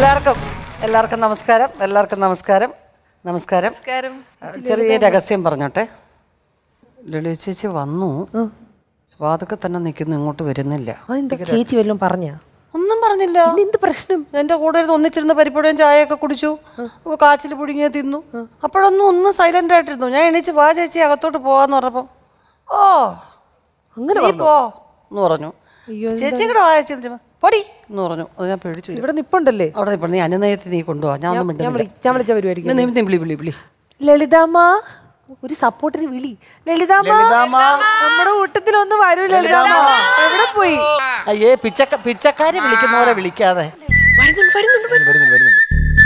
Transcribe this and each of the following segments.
എല്ലാവർക്കും എല്ലാവർക്കും നമസ്കാരം എല്ലാവർക്കും നമസ്കാരം നമസ്കാരം നമസ്കാരം ചെറിയ രഹസ്യം പറഞ്ഞോട്ടെ ലളിത ചേച്ചി വന്നു വാതൊക്കെ തന്നെ നിൽക്കുന്നു ഇങ്ങോട്ട് വരുന്നില്ല എന്താ ചേച്ചി വല്ലതും പറഞ്ഞ ഒന്നും പറഞ്ഞില്ല എന്ത് പ്രശ്നം എന്റെ കൂടെ ഇരുന്ന് ഒന്നിച്ചിരുന്ന് പരിപ്പുടയും ചായയൊക്കെ കുടിച്ചു കാച്ചിൽ പുഴുങ്ങിയ തിന്നു അപ്പോഴൊന്നും ഒന്നും സൈലന്റ് ആയിട്ടിരുന്നു ഞാൻ എണീച്ച് വാ ചേച്ചി അകത്തോട്ട് പോവാന്ന് പറഞ്ഞപ്പം ഓ അങ്ങനെ നീ പോ എന്ന് പറഞ്ഞു ചേച്ചി കൂടെ വാ ചേച്ചി എന്ന് ചോദിച്ചപ്പോ, പൊടി എന്ന് പറഞ്ഞു അത് ഞാൻ പേടിച്ചു പോയി. ഇവിടെ നിപ്പുണ്ടല്ലേ അവിടെ നിൽപ്പ നീ അനുനയത്തിൽ നീ കൊണ്ടുപോവാ ഞാൻ ഒന്നും ഞാൻ മിണ്ടുന്നില്ല. വിളി- ഞാൻ വിളിച്ച വരുമായിരിക്കും നീ- നീ- നീ വിളി വിളി വിളി ലളിതാമ്മ ഒരു സപ്പോർട്ടിന് വിളി ലളിതാമ്മ നമ്മുടെ കൂട്ടത്തിൽ ഒന്ന് വരൂ ലളിതാമ്മ എവിടെ പോയി അയ്യേ പിച്ചക്ക പിച്ചക്കാരെ വിളിക്കുന്ന പോലെ വിളിക്കാതെ വരുന്നുണ്ട് വരുന്നുണ്ട് വരുന്നുണ്ട് വരുന്നുണ്ട്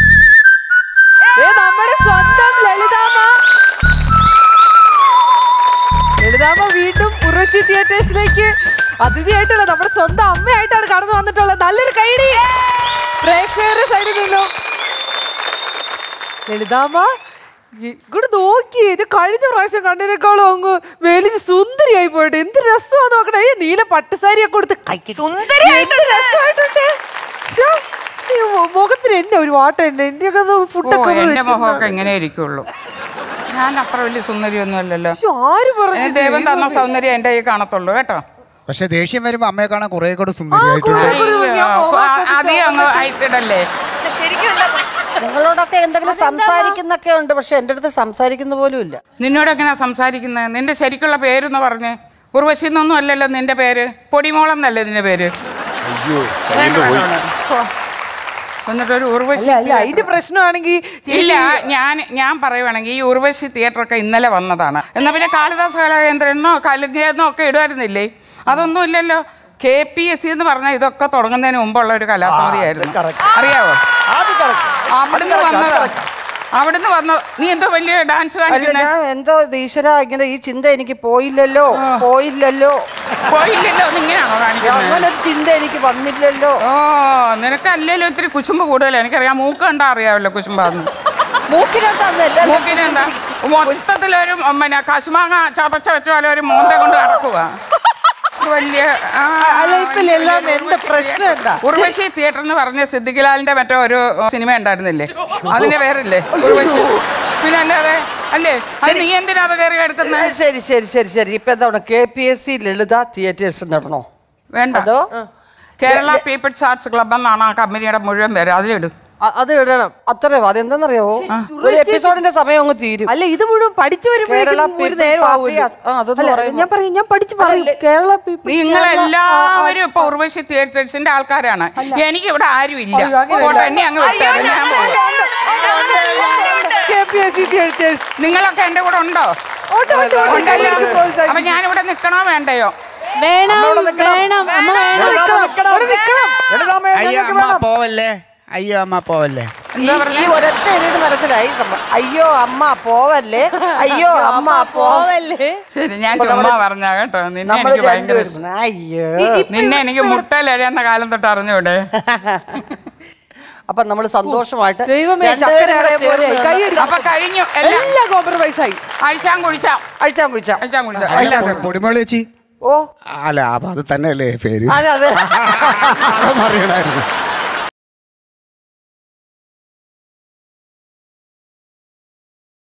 ഏ, നമ്മുടെ സ്വന്തം ലളിതാമ്മ ലളിതാമ്മ വീണ്ടും ഉർവശി തിയേറ്റേഴ്സിലേക്ക് അതിഥിയായിട്ടുള്ള നമ്മുടെ സ്വന്തം അമ്മയായിട്ടാണ് കടന്നു വന്നിട്ടുള്ളത് നല്ലൊരു കൈഡി പ്രേക്ഷകരുടെ സൈഡിൽ നിന്നും ലളിതാമ്മ ഇങ്ങോട്ട് നോക്കി ഇത് കഴിഞ്ഞ പ്രാവശ്യം കണ്ടതിനേക്കാളും അങ്ങ് വലിയ സുന്ദരിയായി പോയിട്ട് എന്ത് രസമാണ് നോക്കണേ ഈ നീല പട്ടുസാരിയൊക്കെ കൊടുത്ത് സുന്ദരിയായിട്ട് രസമായിട്ടുണ്ട് ശ്ശോ, ഈ മു- മുഖത്തിന് എന്നെ ഒരു വാട്ടം എന്നെ എന്റെയൊക്കെ ഓ ഫുഡൊക്കെ എന്റെ മുഖമൊക്കെ ഇങ്ങനെ ഇരിക്കുള്ളൂ ഞാൻ അത്ര വലിയ സുന്ദരിയൊന്നും അല്ലല്ലോ ആര് പറഞ്ഞു ദൈവം തന്ന സൗന്ദര്യം എന്റെ കൈ കാണത്തുള്ളൂ കേട്ടോ പക്ഷെ ദേഷ്യം വരുമ്പോ അമ്മയെ കാണാൻ കുറെ കൂടെ സുന്ദരിയായിട്ടുണ്ട് അയ്യോ, ആ- അധികം അങ്ങ് ഐസിഡല്ലേ നിങ്ങളോടൊക്കെ എന്തെങ്കിലും സംസാരിക്കുന്നൊക്കെ ഉണ്ട് പക്ഷെ എൻ്റെ അടുത്ത് സംസാരിക്കുന്ന പോലും ഇല്ല നിന്നോട് എങ്ങനെയാ സംസാരിക്കുന്നത് നിന്റെ ശരിക്കുള്ള പേരെന്ന് പറഞ്ഞേ ഉർവശി എന്നൊന്നും അല്ലല്ലോ നിന്റെ പേര് പൊടിമോളെന്നല്ലേ നിന്റെ പേര് അയ്യോ ഓ, എന്നിട്ടൊരു ഉർവശി അല്ല അല്ല അതിന്റെ പ്രശ്നമാണെങ്കിൽ ഇല്ല ഞാൻ ഞാൻ പറയുവാണെങ്കിൽ ഈ ഉർവശി തിയേറ്ററൊക്കെ ഇന്നലെ വന്നതാണ് എന്നാ പിന്നെ കാളിദാസ കലാകേന്ദ്രനോ കലികയെന്നോ ഒക്കെ ഇടുമായിരുന്നില്ലേ അതൊന്നും ഇല്ലല്ലോ കെ പി എസ് സി എന്ന് പറഞ്ഞാൽ ഇതൊക്കെ തുടങ്ങുന്നതിന് മുമ്പുള്ള ഒരു കലാസമിതിയായിരുന്നു അറിയാവോ അവിടുന്ന് വന്നത് അവിടുന്ന് വന്ന നീ എന്തോ വലിയ ഡാൻസ് അല്ല കാണിക്കുന്ന ഞാൻ എന്തോ ഇത് ഈശ്വര ഇങ്ങനെ ഈ ചിന്ത എനിക്ക് പോയില്ലല്ലോ പോയില്ലല്ലോ പോയില്ലല്ലോ നീ ഇങ്ങനെയാണോ കാണിക്കുന്നത് അങ്ങനെ ഒരു ചിന്ത എനിക്ക് വന്നില്ലല്ലോ ഓ നിനക്കല്ലല്ലോ ഇത്തിരി കുശുമ്പ് കൂടുതലാണ് എനിക്കറിയാം മൂക്ക് കണ്ടാ അറിയാമല്ലോ കുശുമ്പാന്ന് മൂക്കിനകത്തല്ല മൂക്കിനെന്താ മൊത്തത്തിലൊരു പിന്നെ കശുമാങ്ങ ചതച്ച വെച്ച പോലെ ഒരു മോന്ത കൊണ്ട് നടക്കുക വലിയ ആ, അല്ല ഇപ്പൊ എല്ലാം എന്താ പ്രശ്നം എന്താ ഉർവശി തിയേറ്റർ എന്ന് പറഞ്ഞ സിദ്ദിഖ്ലാലിന്റെ മറ്റോ ഒരു സിനിമ ഉണ്ടായിരുന്നില്ലേ അതിന്റെ പേരില്ലേ ഉർവശി പിന്നെ അല്ലാതെ അല്ലേ അത് നീ എന്തിനാ അത് കയറി എടുക്കുന്നത് ശരി ശരി ശരി ശരി ഇപ്പൊ എന്താണ് K P S C Lalitha theatres നടണോ വേണ്ട അതോ കേരള പീപ്പിൾസ് ആർട്സ് ക്ലബ് എന്നാണ് ആ കമ്പനിയുടെ മുഴുവൻ പേര് അതിലിടും അ- അത് ഇടണം അത്രയോ അതെന്തെന്നറിയാവോ ഒരു എപ്പിസോഡിന്റെ സമയം അങ്ങ് തീരും അല്ല ഇത് മുഴുവൻ പഠിച്ചു കേരള വരുമ്പോഴേക്കും ഒരു People's നേരം Party, ആവുമല്ലോ. ആ, അതൊന്ന് അല്ല, പറയുമ്പോ- ഞാൻ പറയും ഞാൻ പഠിച്ചു പറയും കേരള people- നിങ്ങളെല്ലാവരും ഇപ്പൊ ഉർവശി തിയേറ്റേഴ്സിന്റെ ആൾക്കാരാണ് എനിക്ക് ഇവിടെ ആരും ഇല്ല അയ്യോ, അങ്ങനെയല്ല. പോട്ടെ, എന്നെ അങ്ങ് വിട്ടേരെ, ഞാൻ പോവാം. KPSC theatres. നിങ്ങളൊക്കെ എന്റെ കൂടെ ഉണ്ടോ ഉണ്ട്, ഉണ്ട്, ഉണ്ട്. കൈയടിച്ച് പ്രോത്സാഹിപ്പിക്കും. അപ്പൊ ഞാനിവിടെ നിൽക്കണോ വേണ്ടയോ വേണം വേണം അമ്മ വേണം ഇവിടെ നിൽക്കണം, ഇവിടെ നിൽക്കണം. അയ്യോ അമ്മ പോവല്ലേ അയ്യോ അമ്മ പോവല്ലേ ഈ ഈ ഒരൊറ്റ ഇതിന് മനസ്സിലായി സംഭവം. അയ്യോ അമ്മ പോവല്ലേ അയ്യോ അമ്മ പോവല്ലേ പോവല്ലേ ശരി ഞാൻ ചുമ്മാ പറഞ്ഞ കേട്ടോ നിന്നെ നമ്മൾ എനിക്ക് ഭയങ്കര ഇഷ്ടം. രണ്ടുപേരും അയ്യോ നിന്നെ എനിക്ക് മുട്ടലഴിയുന്ന കാലം തൊട്ട് അറിഞ്ഞൂടെ അപ്പൊ നമ്മൾ സന്തോഷമായിട്ട് ദൈവമേ രണ്ടുപേരും ചക്കര കൂടെ പോലെ ചേർന്ന് കൈയടി അപ്പൊ കഴിഞ്ഞു എല്ലാം എല്ലാം കോംപ്രമൈസ് ആയി അഴിച്ചാൻ കുഴിച്ചാം അഴിച്ചാൻ കുഴിച്ചാം അഴിച്ചാൻ കുഴിച്ചാം അല്ല, എല്ലാം പൊ- പൊടിമോള് ചേച്ചി ഓ അല്ല അപ്പൊ അത് തന്നെയല്ലേ പേര് അതെ അതെ അത് അറിയണായിരുന്നു